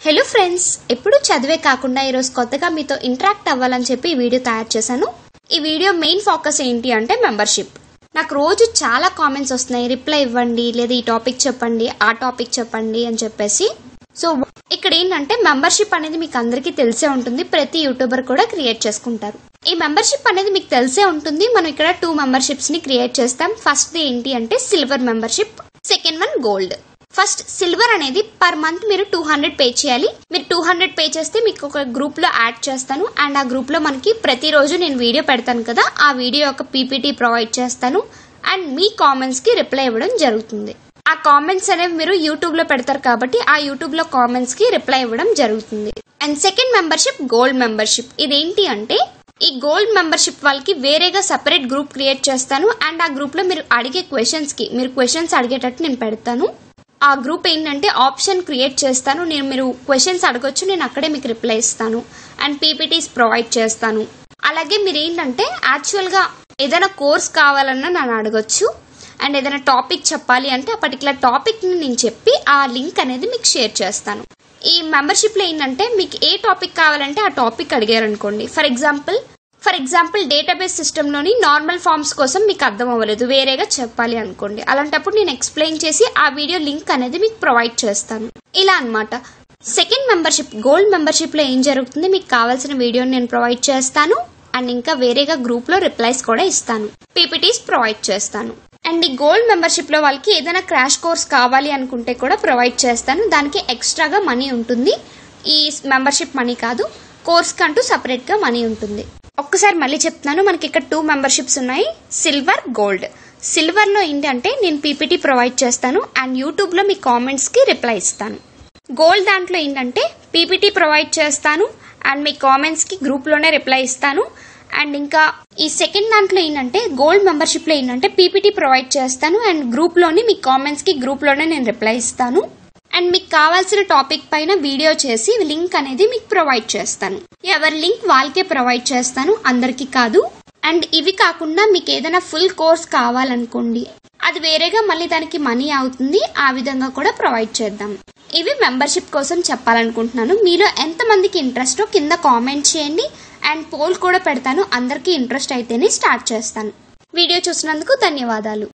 hello friends ఎప్పుడు చదివే కాకుండా ఈరోజు కొత్తగా మీతో ఇంటరాక్ట్ అవ్వాలని చెప్పి ఈ వీడియో తయారు చేశాను ఈ వీడియో మెయిన్ ఫోకస్ ఏంటి అంటే మెంబర్షిప్ నాకు రోజు చాలా కామెంట్స్ వస్తున్నాయి రిప్లై ఇవ్వండి లేదా ఈ టాపిక్ చెప్పండి ఆ టాపిక్ చెప్పండి అని చెప్పేసి సో ఇక్కడ ఏంటంటే మెంబర్షిప్ అనేది మీకు అందరికీ తెలిసే ఉంటుంది ప్రతి యూట్యూబర్ కూడా క్రియేట్ చేసుకుంటారు ఈ మెంబర్షిప్ అనేది మీకు తెలిసే ఉంటుంది మనం ఇక్కడ టూ మెంబర్షిప్స్ ని క్రియేట్ చేస్తాం ఫస్ట్ ఏంటి అంటే silver membership second one gold first silver అనేది పర్ మంత్ మీరు టూ హండ్రెడ్ పే చేయాలి మీరు టూ హండ్రెడ్ పే చేస్తే మీకు ఒక గ్రూప్ లో యాడ్ చేస్తాను అండ్ ఆ గ్రూప్ లో మనకి ప్రతిరోజు నేను వీడియో పెడతాను కదా ఆ వీడియో యొక్క పీపీటీ ప్రొవైడ్ చేస్తాను అండ్ మీ కామెంట్స్ కి రిప్లై ఇవ్వడం జరుగుతుంది ఆ కామెంట్స్ అనేవి మీరు యూట్యూబ్ లో పెడతారు కాబట్టి ఆ యూట్యూబ్ లో కామెంట్స్ కి రిప్లై ఇవ్వడం జరుగుతుంది and second membership gold membership ఇదేంటి అంటే ఈ గోల్డ్ మెంబర్షిప్ వాళ్ళకి వేరేగా సెపరేట్ గ్రూప్ క్రియేట్ చేస్తాను అండ్ ఆ గ్రూప్ లో మీరు అడిగే క్వశ్చన్స్ కి మీరు క్వశ్చన్స్ అడిగేటట్టు నేను పెడతాను ఆ గ్రూప్ ఏంటంటే ఆప్షన్ క్రియేట్ చేస్తాను నేను మీరు క్వశ్చన్స్ అడగొచ్చు నేను అక్కడే మీకు రిప్లై ఇస్తాను అండ్ పీపీటీస్ ప్రొవైడ్ చేస్తాను అలాగే మీరు ఏంటంటే యాక్చువల్గా ఏదైనా కోర్స్ కావాలన్నా నన్ను అడగొచ్చు అండ్ ఏదైనా టాపిక్ చెప్పాలి అంటే ఆ పర్టికులర్ టాపిక్ని నేను చెప్పి ఆ లింక్ అనేది మీకు షేర్ చేస్తాను ఈ మెంబర్షిప్లో ఏంటంటే మీకు ఏ టాపిక్ కావాలంటే ఆ టాపిక్ అడిగారు అనుకోండి for example for example database సిస్టంలోని నార్మల్ ఫామ్స్ కోసం మీకు అర్థం అవ్వలేదు వేరేగా చెప్పాలి అనుకోండి అలాంటప్పుడు నేను ఎక్స్ప్లెయిన్ చేసి ఆ వీడియో లింక్ అనేది మీకు ప్రొవైడ్ చేస్తాను ఇలా అన్నమాట సెకండ్ మెంబర్షిప్ గోల్డ్ మెంబర్షిప్లో ఏం జరుగుతుంది మీకు కావాల్సిన వీడియోని నేను ప్రొవైడ్ చేస్తాను అండ్ ఇంకా వేరేగా గ్రూప్లో రిప్లైస్ కూడా ఇస్తాను పీపీటీస్ ప్రొవైడ్ చేస్తాను అండ్ ఈ గోల్డ్ మెంబర్షిప్ లో వాళ్ళకి ఏదైనా క్రాష్ కోర్స్ కావాలి అనుకుంటే కూడా ప్రొవైడ్ చేస్తాను దానికి ఎక్స్ట్రాగా మనీ ఉంటుంది ఈ మెంబర్షిప్ మనీ కాదు కోర్స్ కంటూ సపరేట్ గా మనీ ఉంటుంది ఒక్కసారి మళ్ళీ చెప్తున్నాను మనకి ఇక్కడ టూ మెంబర్షిప్స్ ఉన్నాయి సిల్వర్ గోల్డ్ సిల్వర్ లో ఏంటంటే నేను పీపీటీ ప్రొవైడ్ చేస్తాను అండ్ యూట్యూబ్ లో మీ కామెంట్స్ కి రిప్లై ఇస్తాను గోల్డ్ దాంట్లో ఏంటంటే పీపీటీ ప్రొవైడ్ చేస్తాను అండ్ మీ కామెంట్స్ కి గ్రూప్ లోనే రిప్లై ఇస్తాను అండ్ ఇంకా ఈ సెకండ్ దాంట్లో ఏంటంటే గోల్డ్ మెంబర్షిప్ లో ఏంటంటే పీపీటీ ప్రొవైడ్ చేస్తాను అండ్ గ్రూప్ లోని మీ కామెంట్స్ కి గ్రూప్ లోనే నేను రిప్లై ఇస్తాను అండ్ మీకు కావాల్సిన టాపిక్ పైన వీడియో చేసి లింక్ అనేది మీకు ప్రొవైడ్ చేస్తాను ఎవరి లింక్ వాళ్ళకే ప్రొవైడ్ చేస్తాను అందరికీ కాదు అండ్ ఇవి కాకుండా మీకు ఏదైనా ఫుల్ కోర్స్ కావాలనుకోండి అది వేరేగా మళ్ళీ దానికి మనీ అవుతుంది ఆ విధంగా కూడా ప్రొవైడ్ చేద్దాం ఇవి మెంబర్షిప్ కోసం చెప్పాలనుకుంటున్నాను మీలో ఎంతమందికి ఇంట్రెస్టో కింద కామెంట్ చేయండి అండ్ పోల్ కూడా పెడతాను అందరికీ ఇంట్రెస్ట్ అయితేనే స్టార్ట్ చేస్తాను వీడియో చూసినందుకు ధన్యవాదాలు